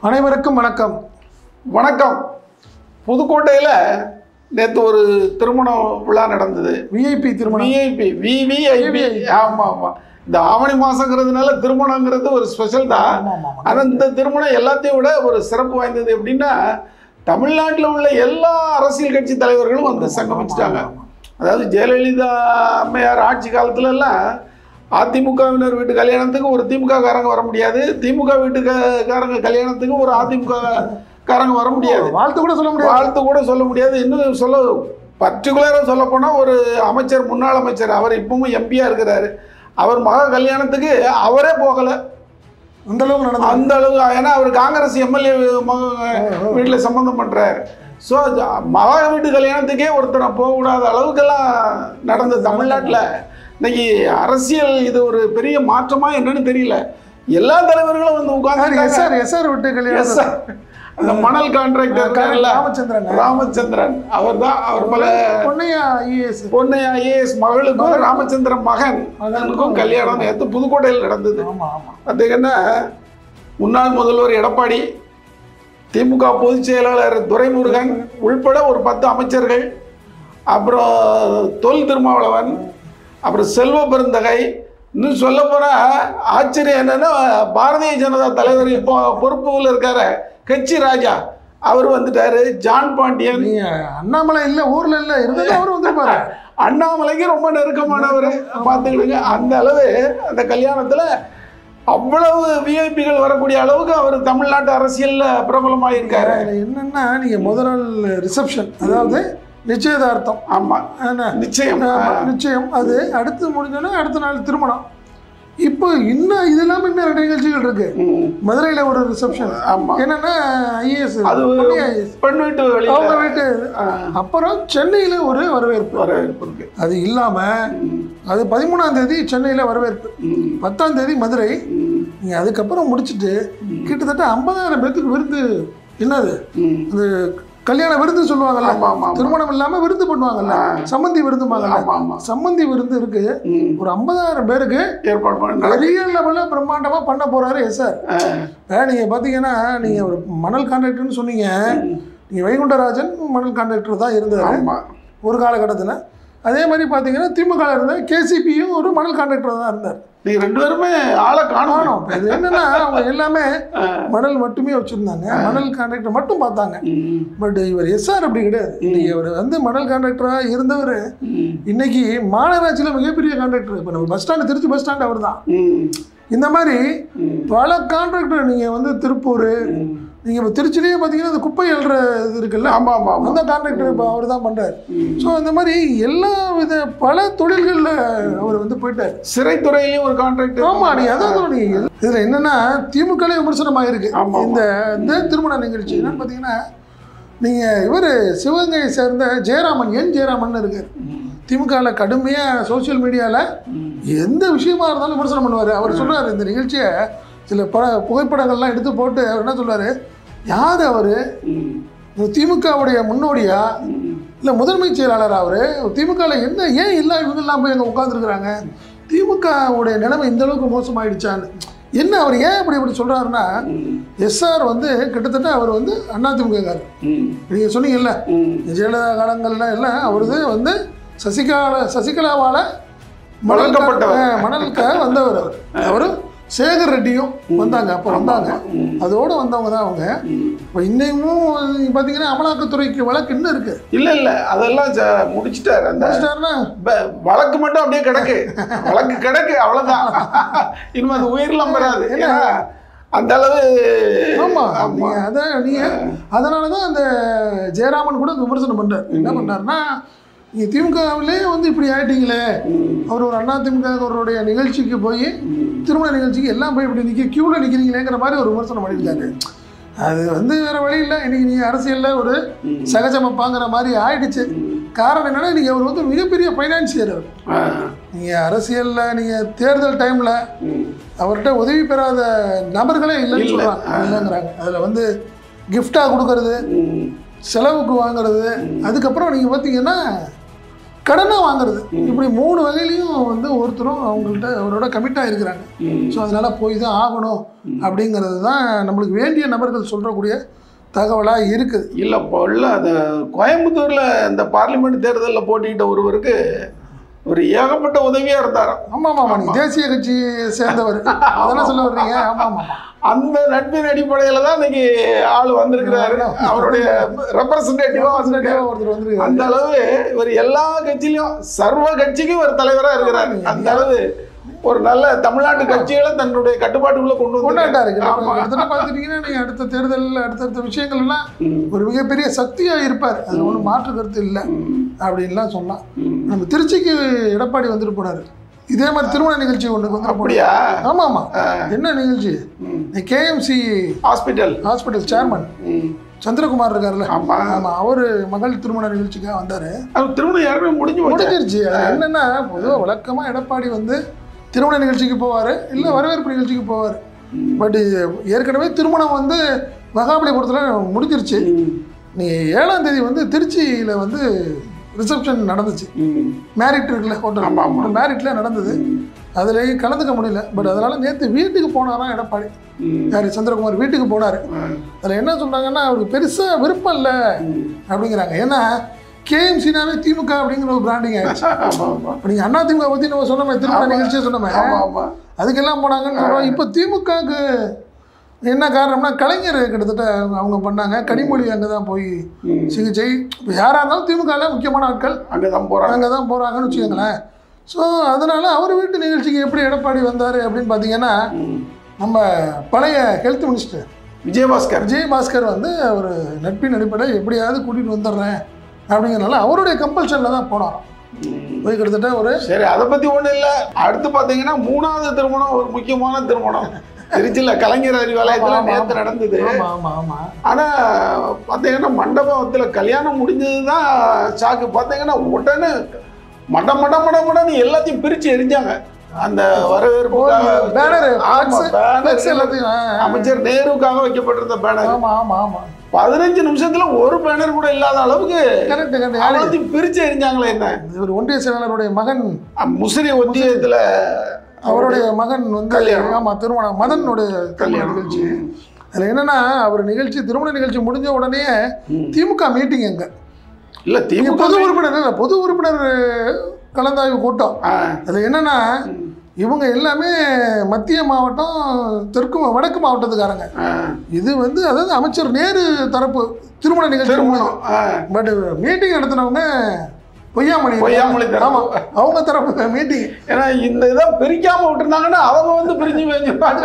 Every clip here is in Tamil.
அனைவருக்கும் வணக்கம் வணக்கம் புதுக்கோட்டையில் நேற்று ஒரு திருமண விழா நடந்தது விஐபி திருமணம் விஐபி விவிஐபி ஆமாம் ஆமாம் இந்த ஆவணி மாதங்கிறதுனால திருமணங்கிறது ஒரு ஸ்பெஷல் தான் ஆமா, ஆமா, ஆமா. ஆனால் இந்த திருமணம் எல்லாத்தையும் விட ஒரு சிறப்பு வாய்ந்தது எப்படின்னா தமிழ்நாட்டில் உள்ள எல்லா அரசியல் கட்சி தலைவர்களும் வந்து சங்கமிச்சிட்டாங்க அதாவது ஜெயலலிதா அம்மையார் ஆட்சி காலத்துல எல்லாம் அதிமுகவினர் வீட்டு கல்யாணத்துக்கு ஒரு திமுக காரங்க வர முடியாது திமுக வீட்டுக்காரங்க கல்யாணத்துக்கு ஒரு அதிமுக காரங்க வர முடியாது வாழ்த்து கூட சொல்ல முடியாது வாழ்த்து கூட சொல்ல முடியாது இன்னும் சொல்ல பர்டிகுலராக சொல்ல போனால் ஒரு அமைச்சர் முன்னாள் அமைச்சர் அவர் இப்பவும் எம்பியாக இருக்கிறாரு அவர் மக கல்யாணத்துக்கு அவரே போகலை அந்த அளவுக்கு நடந்தது அந்த அளவு ஏன்னா அவர் காங்கிரஸ் எம்எல்ஏ வீட்டில் சம்மந்தம் பண்ணுறாரு ஸோ மகா வீட்டு கல்யாணத்துக்கே ஒருத்தரை போகக்கூடாத அளவுக்கெல்லாம் நடந்தது தமிழ்நாட்டில் இன்னைக்கு அரசியல் இது ஒரு பெரிய மாற்றமா என்னன்னு தெரியல எல்லா தலைவர்களும் வந்து உட்கார்ந்து எஸ்ஆர் எஸ்ஆர் விட்டு கல்யாணம் அந்த மணல் கான்ட்ராக்டர் இருக்காருல்ல ராமச்சந்திரன் ராமச்சந்திரன் அவர் தான் அவர் பல பொன்னையா ஐஏஎஸ் பொன்னை ஐஏஎஸ் மகளுக்கும் ராமச்சந்திரன் மகன் மகனுக்கும் கல்யாணம் நேற்று புதுக்கோட்டையில் நடந்தது ஆமா ஆமா பார்த்தீங்கன்னா முன்னாள் முதல்வர் எடப்பாடி திமுக பொதுச் செயலாளர் துரைமுருகன் உள்பட ஒரு பத்து அமைச்சர்கள் அப்புறம் தொல் திருமாவளவன் அப்புறம் செல்வ பெருந்தகை இன்னும் சொல்ல ஆச்சரியம் என்னன்னா பாரதிய ஜனதா தலைவர் இப்போ பொறுப்புல இருக்காரு கட்சி ராஜா அவர் வந்துட்டாரு ஜான் பாண்டியன் நீ அண்ணாமலை இல்ல ஊர்ல இல்ல இருந்தது அவரும் வந்திருப்பாரு அண்ணாமலைக்கு ரொம்ப நெருக்கமானவர் பார்த்துக்கிடுங்க அந்த அளவு அந்த கல்யாணத்தில் அவ்வளவு விஐபிகள் வரக்கூடிய அளவுக்கு அவர் தமிழ்நாட்டு அரசியல்ல பிரபலமாயிருக்காரு அதுல என்னன்னா நீங்க முதல் நாள் ரிசப்ஷன் அதாவது நிச்சயதார்த்தம் ஆமா என்ன? நிச்சயம் ஆமா, நிச்சயம் அது அடுத்து முடிஞ்சோன்னா அடுத்த நாள் திருமணம் இப்போ இன்னும் இது இல்லாம இன்னும் ரெண்டு நிகழ்ச்சிகள் இருக்கு ம், மதுரையில ஒரு ரிசப்ஷன் ஆமா என்னன்னா ஐஏஎஸ் அது ஐஏஎஸ் பெண் வீட்டு அவங்க வெளியில வீட்டு ஆ, அப்புறம் சென்னையில ஒரு வரவேற்பு வரவேற்பு இருக்கு அது இல்லாம ம், அது பதிமூணாம் தேதி சென்னையில வரவேற்பு ம், பத்தாம் தேதி மதுரை ம், நீங்க அதுக்கப்புறம் முடிச்சிட்டு கிட்டத்தட்ட ஐம்பதாயிரம் பேத்துக்கு விருந்து என்னது ம். அந்த கல்யாண விருந்து சொல்லுவாங்கல்ல ஆமா ஆமா ஆமா திருமணம் இல்லாம விருந்து பண்ணுவாங்கல்ல ஆ. சம்மந்தி விருந்துமாங்கல்ல ஆமா ஆமா சம்மந்தி விருந்து இருக்கு ம், ஒரு ஐம்பதாயிரம் பேருக்கு ஏற்பாடு பண்ண பெரிய லெவல்ல பிரம்மாண்டமா பண்ண போறாரு எஸ் சார் நீங்க பாத்தீங்கன்னா நீங்க ஒரு மணல் கான்ட்ராக்டர்னு சொன்னீங்க நீங்க வைகுண்டராஜன் மணல் கான்ட்ராக்டர் தான் இருந்தார் ஆமா ஒரு காலகட்டத்தில் அதே மாதிரி பார்த்தீங்கன்னா திமுக இருந்த கேசிபியும் ஒரு மணல் கான்ட்ராக்டர் தான் இருந்தார் நீங்க ரெண்டு பேருமே ஆளை காணணும் காணும் இப்ப இது என்னன்னா அவங்க எல்லாமே மணல் மட்டுமே வச்சுருந்தாங்க மணல் கான்ட்ராக்டர் மட்டும் பார்த்தாங்க ம், பட் இவர் எஸ்ஆர் அப்படி கிடையாது இன்னைக்கு இவர் வந்து மணல் கான்ட்ராக்டராக இருந்தவர் ம், இன்னைக்கு மாநகராட்சியில் மிகப்பெரிய கான்ட்ராக்டர் இப்போ நம்ம bus stand Trichy bus stand அவர் தான் ம், இந்த மாதிரி ம், பல கான்ட்ராக்டர் நீங்கள் வந்து திருப்பூர் ம். நீங்கள் இப்போ திருச்சிலேயே பார்த்தீங்கன்னா இந்த குப்பை எழுற இது இருக்குல்ல ஆமா ஆமா ஆமா அந்த கான்ட்ராக்டர் இப்போ அவர் தான் பண்ணுறாரு ம். ஸோ இந்த மாதிரி எல்லா வித பல தொழில்களில் அவர் வந்து போயிட்டார் சிறைத்துறையிலயும் ஒரு கான்ட்ராக்ட் ஆமா நீ அதான் சொல்றீங்க இதுல என்னன்னா திமுகலே விமர்சனமாக இருக்கு ஆமா, இந்த இந்த திருமண நிகழ்ச்சி என்னன்னு பார்த்தீங்கன்னா நீங்க இவர் சிவகங்கையை சேர்ந்த ஜெயராமன் என் ஜெயராமன் இருக்கார் திமுகவில் கடுமையாக சோஷியல் மீடியாவில் எந்த விஷயமா இருந்தாலும் விமர்சனம் பண்ணுவார் அவர் சொல்றாரு இந்த நிகழ்ச்சியை சில பட புகைப்படங்கள்லாம் எடுத்து போட்டு அவர் என்ன சொல்றாரு யார் அவர் திமுகவுடைய முன்னோடியா இல்லை முதன்மை செயலாளர் அவர் திமுகவில் என்ன ஏன் எல்லா இவங்கெல்லாம் போய் அங்கே உட்காந்துருக்குறாங்க திமுகவுடைய நிலைமை இந்த அளவுக்கு மோசமாயிடுச்சான்னு என்ன அவர் ஏன் அப்படி இப்படி சொல்கிறாருன்னா எஸ்ஆர் வந்து கிட்டத்தட்ட அவர் வந்து அதிமுககாரர் நீங்கள் சொன்னீங்கல்ல ஜெயலலிதா காலங்கள்ல எல்லாம் அவரது வந்து சசிகலா சசிகலாவால் வளர்க்கப்பட்டவர். மணலுக்க வந்தவர் அவர் அவர் சேகர் ரெட்டியும் வந்தாங்க அப்போ வந்தாங்க அதோட வந்தவங்க தான் அவங்க இப்போ இன்னமும் பார்த்தீங்கன்னா அமலாக்கத்துறைக்கு வழக்கு இன்னும் இருக்கு இல்ல இல்ல அதெல்லாம் ஜ- முடிச்சிட்டாரு அந்த முடிச்சிட்டாருன்னா ப- வழக்கு மட்டும் அப்படியே கிடக்கு வழக்கு கிடக்கு அவ்வளவுதான் இனிமே அது உயிரெல்லாம் பெறாது ஏன்னா அந்த அளவு ஆமா ஆமா நீங்க அதான் நீங்க அதனால தான் அந்த ஜெயராமன் கூட விமர்சனம் பண்றாரு என்ன பண்ணாருன்னா நீங்க திமுகவிலே வந்து இப்படி ஆயிட்டீங்களே அவர் ஒரு அண்ணா திமுக அவருடைய நிகழ்ச்சிக்கு போய் திருமண நிகழ்ச்சிக்கு எல்லாம் போய் இப்படி நிற்க கியூவில் நிற்கிறீங்களேங்கிற மாதிரி ஒரு விமர்சனம் பண்ணியிருக்காரு அது வந்து வேற வழி இல்லை இன்னைக்கு நீங்க அரசியல்ல ஒரு சகஜமப்பாங்கிற மாதிரி ஆயிடுச்சு காரணம் என்னன்னா நீங்க அவர் வந்து மிகப்பெரிய ஃபைனான்சியர் அவர் ஆ. நீங்க அரசியல்ல நீங்க தேர்தல் டைம்ல ம். அவர்கிட்ட உதவி பெறாத நபர்களே இல்லைன்னு இல்ல. சொல்றாங்க இல்லைங்கிறாங்க அதில் வந்து கிஃப்டாக கொடுக்கறது ம். செலவுக்கு வாங்குறது அதுக்கப்புறம் நீங்கள் பார்த்தீங்கன்னா கடனை வாங்குறது இப்படி மூணு வகையிலையும் வந்து ஒருத்தரும் அவங்கள்ட்ட அவரோட கமிட் ஆகிருக்கிறாங்க ஸோ அதனால போய் தான் ஆகணும் அப்படிங்கிறது தான் நம்மளுக்கு வேண்டிய நபர்கள் சொல்கிறக்கூடிய தகவலாக இருக்குது இல்லை இப்போ உள்ள அந்த கோயம்புத்தூரில் இந்த பார்லிமெண்ட் தேர்தலில் போட்டியிட்ட ஒருவருக்கு ஒரு ஏகப்பட்ட உதவியாக இருந்தாராம் ஆமாம் ஆமாம் நீ தேசிய கட்சியை சேர்ந்தவர் அதெல்லாம் சொல்ல வர்றீங்க ஆமாம் ஆமாம் அந்த நட்பின் அடிப்படையில தான் இன்னைக்கு ஆள் வந்திருக்கிறாரு அவருடைய ரெப்ரசன்டேட்டிவா வந்திருக்காரு ஒருத்தர் வந்து அந்த அளவு இவர் எல்லா கட்சியிலும் சர்வ கட்சிக்கும் ஒரு தலைவரா இருக்கிறாரு அந்த அளவு ஒரு நல்ல தமிழ்நாட்டு கட்சிகளை தன்னுடைய கட்டுப்பாட்டுக்குள்ள கொண்டு வந்து கொண்டாட்டாரு கிட்டத்தட்ட பார்த்துட்டீங்கன்னா நீங்கள் அடுத்த தேர்தலில் அடுத்தடுத்த விஷயங்கள் எல்லாம் ஒரு மிகப்பெரிய சக்தியாக இருப்பார் அதில் ஒன்றும் மாற்று கருத்து இல்லை அப்படின்லாம் சொன்னான் நம்ம திருச்சிக்கு எடப்பாடி வந்துட்டு போனாரு இதே மாதிரி திருமண நிகழ்ச்சி ஒன்றுக்கு வந்து அப்படியா ஆமாம் ஆமாம் என்ன நிகழ்ச்சி KMC hospital hospital chairman Chandrakumar இருக்கார்ல ஆமா ஆமாம் அவர் மகள் திருமண நிகழ்ச்சிக்காக வந்தார் அது திருமணம் ஏற்கனவே முடிஞ்சு போச்சு முடிஞ்சிருச்சு அது என்னன்னா பொதுவாக வழக்கமாக எடப்பாடி வந்து திருமண நிகழ்ச்சிக்கு போவார் இல்லை வரவேற்பு நிகழ்ச்சிக்கு போவார் பட் ஏற்கனவே திருமணம் வந்து மகாபலிபுரத்தில் முடிஞ்சிருச்சு நீ ஏழாம் தேதி வந்து திருச்சியில் வந்து ரிசப்ஷன் நடந்துச்சு ம். மேரிட் இருக்குல்ல ஹோட்டல் ஆமா, ஆமா. மேரிட்டில் நடந்தது அதுலேயும் கலந்துக்க முடியல பட் அதனால் நேற்று வீட்டுக்கு போனாராம் எடப்பாடி ம். யார் சந்திரகுமார் வீட்டுக்கு போனார் அதில் என்ன சொல்கிறாங்கன்னா அவருக்கு பெருசாக விருப்பம் இல்லை அப்படிங்கிறாங்க ஏன்னா கேஎம்சினாவே திமுக அப்படிங்கிற ஒரு பிராண்டிங் ஆயிடுச்சு ஆமா ஆமா இப்போ நீங்கள் அண்ணா திமுக பற்றி நம்ம சொன்னோமே திருமண நிகழ்ச்சியை சொன்னோமே ஆமா ஆமா அதுக்கெல்லாம் போனாங்கன்னு சொல்கிறோம் இப்போ திமுகவுக்கு என்ன காரணம்னா கலைஞர் கிட்டத்தட்ட அவங்க பண்ணாங்க கனிமொழி அங்கே தான் போய் ம். சிகிச்சை இப்போ யாராக இருந்தாலும் திமுகவில் முக்கியமான ஆட்கள் அங்கதான் போறாங்க அங்கே தான் போகிறாங்கன்னு வச்சுக்கோங்களேன் ஸோ அதனால் அவர் வீட்டு நிகழ்ச்சிக்கு எப்படி எடப்பாடி வந்தார் அப்படின்னு பார்த்தீங்கன்னா ம். நம்ம பழைய ஹெல்த் மினிஸ்டர் விஜயபாஸ்கர் விஜயபாஸ்கர் வந்து ஒரு நட்பின் அடிப்படையில் எப்படியாவது கூட்டிகிட்டு வந்துடுறேன் அப்படிங்கிறனால அவருடைய கம்பல்ஷனில் தான் போனாராம் ம். போய் கிட்டத்தட்ட ஒரு சரி அதை பத்தி ஒண்ணும் இல்ல அடுத்து பாத்தீங்கன்னா மூணாவது திருமணம் ஒரு முக்கியமான திருமணம் திருச்சியில கலைஞர் அறிவாலயத்துல ஆமா, நேத்து நடந்தது ஆமாம் ஆமாம் ஆமாம் ஆனா பாத்தீங்கன்னா மண்டபத்துல கல்யாணம் முடிஞ்சதுதான் சாக்கு பாத்தீங்கன்னா உடனே மட மட மட மடன்னு எல்லாத்தையும் பிரிச்சு எரிஞ்சாங்க அந்த வரவேற்பு பேனர் எல்லாத்தையும் ஆ, ஆ. அமைச்சர் நேருக்காக வைக்கப்பட்டிருந்த பேனர் ஆமா ஆமா ஆமா பதினஞ்சு நிமிஷத்துல ஒரு பேனர் கூட இல்லாத அளவுக்கு கரெக்ட் கரெக்ட் யாரு எல்லாத்தையும் பிரிச்சு எரிஞ்சாங்களே என்ன இவர் ஒன்றிய செயலாளருடைய மகன் முசிறி ஒத்தியத்துல அவருடைய மகன் வந்து கல்யாணம். ஆமா திருமணம் மதனுடைய திருமண நிகழ்ச்சி அதுல என்னன்னா அவர் நிகழ்ச்சி திருமண நிகழ்ச்சி முடிஞ்ச உடனே திமுக மீட்டிங் அங்க இல்ல இங்க திமுக பொது உறுப்பினர் இல்ல, பொது உறுப்பினர் கலந்தாய்வு கூட்டம் ஆ, அதுல என்னன்னா இவங்க எல்லாமே மத்திய மாவட்டம் தெற்கு மா- வடக்கு மாவட்டத்துக்காரங்க ஆ, இது வந்து அதாவது அமைச்சர் நேரு தரப்பு திருமண நிகழ்ச்சி திருமணம் ஆ, பட் மீட்டிங் நடத்தினவங்க பொய்யாமொழி பொய்யாமொழி தரப்பு. ஆமா அவங்க தரப்பு மீட்டிங் ஏன்னா இந்த இதை பிரிக்காம விட்டுருந்தாங்கன்னா அவங்க வந்து பிரிஞ்சு வைப்பாங்க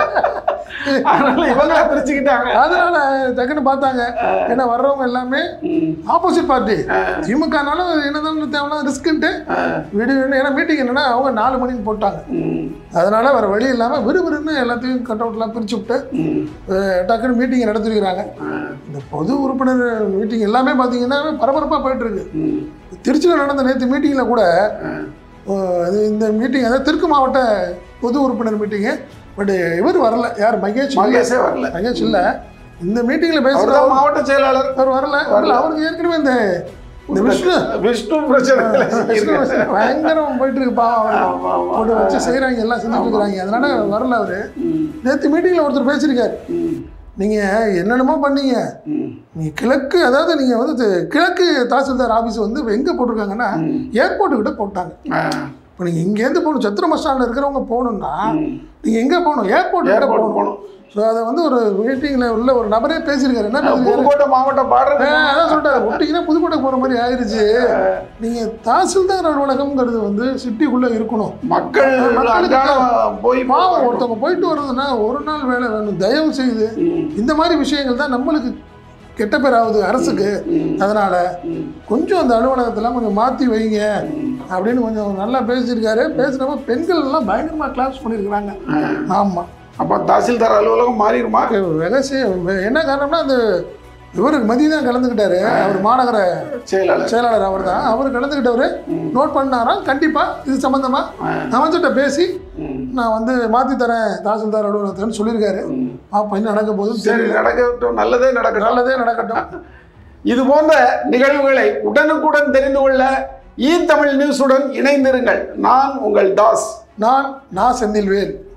அதனால இவங்க பிரிச்சுக்கிட்டாங்க அதனால டக்குன்னு பார்த்தாங்க ஏன்னா வர்றவங்க எல்லாமே ம், ஆப்போசிட் பார்ட்டி திமுகனாலும் என்னதான் தேவையான ரிஸ்க்குன்ட்டு ஆ, விடு விடு. ஏன்னா மீட்டிங் என்னன்னா அவங்க நாலு மணின்னு போட்டாங்க ம், அதனால வேற வழி இல்லாமல் விறுவிறுன்னு எல்லாத்தையும் கட் அவுட்லாம் பிரிச்சு விட்டு ம், அஹ், டக்குன்னு மீட்டிங் நடத்திருக்கிறாங்க ஆ, இந்த பொது உறுப்பினர் மீட்டிங் எல்லாமே பார்த்தீங்கன்னா பரபரப்பாக போயிட்டு இருக்கு ம், திருச்சியில் நடந்த நேற்று மீட்டிங்கில் கூட அஹ், அது இந்த மீட்டிங் அதாவது தெற்கு மாவட்ட பொது உறுப்பினர் மீட்டிங்கு பட் இவர் வரல யார் மகேஷ் இல்ல. மகேஷே வரல மகேஷ் இல்லை இந்த மீட்டிங்கில் பேசுகிற அவர்தான் மாவட்ட செயலாளர் அவர் வரல வரல அவருக்கு ஏற்கனவே இந்த இந்த விஷ்ணு விஷ்ணு பிரச்சனை விஷ்ணு பயங்கரம் போயிட்டு இருக்கு பாவம் அவருக்கு. ஆமா, ஆமா. போட்டு வச்சு செய்கிறாங்க எல்லாம் செஞ்சுட்டு இருக்கிறாங்க அதனால வரல அவரு ம், நேற்று மீட்டிங்கில் ஒருத்தர் பேசியிருக்காரு ம், நீங்கள் என்னென்னமோ பண்ணீங்க ம், நீங்கள் கிழக்கு அதாவது நீங்கள் வந்து தெ- கிழக்கு தாசில்தார் ஆஃபீஸ் வந்து எங்கே போட்டிருக்காங்கன்னா ஏர்போர்ட்டு கிட்ட போட்டாங்க ஆ, இப்போ நீங்கள் இங்கேருந்து போகணும் சத்திரம் பஸ் ஸ்டாண்டில் இருக்கிறவங்க போகணுன்னா ம். நீங்கள் எங்கே போகணும் ஏர்போர்ட் கிட்ட ஏர்போர்ட் போகணும் போகணும் ஸோ அதை வந்து ஒரு மீட்டிங்கில் உள்ள ஒரு நபரே பேசியிருக்காரு என்ன பேசியிருக்காரு புதுக்கோட்டை மாவட்ட பார்டர் ஆ, அதான் சொல்லிட்டாரு ஒட்டிங்கன்னா புதுக்கோட்டை போகிற மாதிரி ஆயிருச்சு நீங்கள் தாசில்தார் அலுவலகம்ங்கிறது வந்து சிட்டிக்குள்ளே இருக்கணும் மக்கள் மக்களுக்கு அன்றாடம் போய் பாவம் ஒருத்தவங்க போயிட்டு வர்றதுன்னா ஒரு நாள் வேலை வேணும் தயவு செய்து ம், இந்த மாதிரி விஷயங்கள் தான் நம்மளுக்கு கெட்ட பேர் ஆகுது அரசுக்கு ம், அதனால ம், கொஞ்சம் அந்த அலுவலகத்தெல்லாம் கொஞ்சம் மாற்றி வைங்க ம். அப்படின்னு கொஞ்சம் நல்லா பேசியிருக்காரு பேசுனப்ப பெண்கள் எல்லாம் பயங்கரமாக கிளாப்ஸ் பண்ணியிருக்கிறாங்க ஆமாம் அப்ப தாசில்தார் அலுவலகம் மாறிடுமா ரகசியம் என்ன காரணம்னா அந்த இவருக்கு மதிய தான் கலந்துக்கிட்டாரு அவர் மாநகர செயலாளர் செயலாளர் அவர் தான் அவர் கலந்துக்கிட்டவர் நோட் பண்ணாராம் கண்டிப்பாக இது சம்மந்தமாக அமைச்சர்கிட்ட பேசி ம், நான் வந்து மாற்றி தரேன் தாசில்தார் அலுவலகத்துன்னு சொல்லியிருக்காரு ம். அப்போ என்ன நடக்க போகுதுன்னு சரி தெரியல நடக்கட்டும் நல்லதே நடக்கட்டும் நல்லதே நடக்கட்டும் இது போன்ற நிகழ்வுகளை உடனுக்குடன் தெரிந்து கொள்ள ஈ தமிழ் நியூஸுடன் இணைந்திருங்கள் நான் உங்கள் தாஸ் நான் நான் செந்தில்வேல்